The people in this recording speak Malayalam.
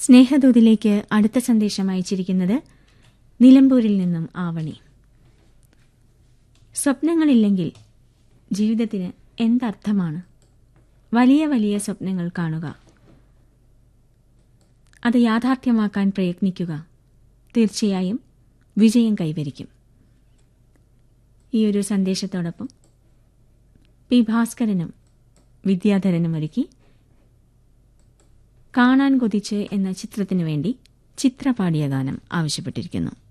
സ്നേഹദൂതിലേക്ക് അടുത്ത സന്ദേശം അയച്ചിരിക്കുന്നത് നിലമ്പൂരിൽ നിന്നും ആവണി സ്വപ്നങ്ങളില്ലെങ്കിൽ ജീവിതത്തിന് എന്തർത്ഥമാണ് വലിയ വലിയ സ്വപ്നങ്ങൾ കാണുക അത് യാഥാർത്ഥ്യമാക്കാൻ പ്രയത്നിക്കുക തീർച്ചയായും വിജയം കൈവരിക്കും ഈ ഒരു സന്ദേശത്തോടൊപ്പം പി ഭാസ്കരനും വിദ്യാധരനും ഒരുക്കി കാണാൻ കൊതിച്ച് എന്ന ചിത്രത്തിനു വേണ്ടി ചിത്ര പാടിയ ഗാനം ആവശ്യപ്പെട്ടിരിക്കുന്നു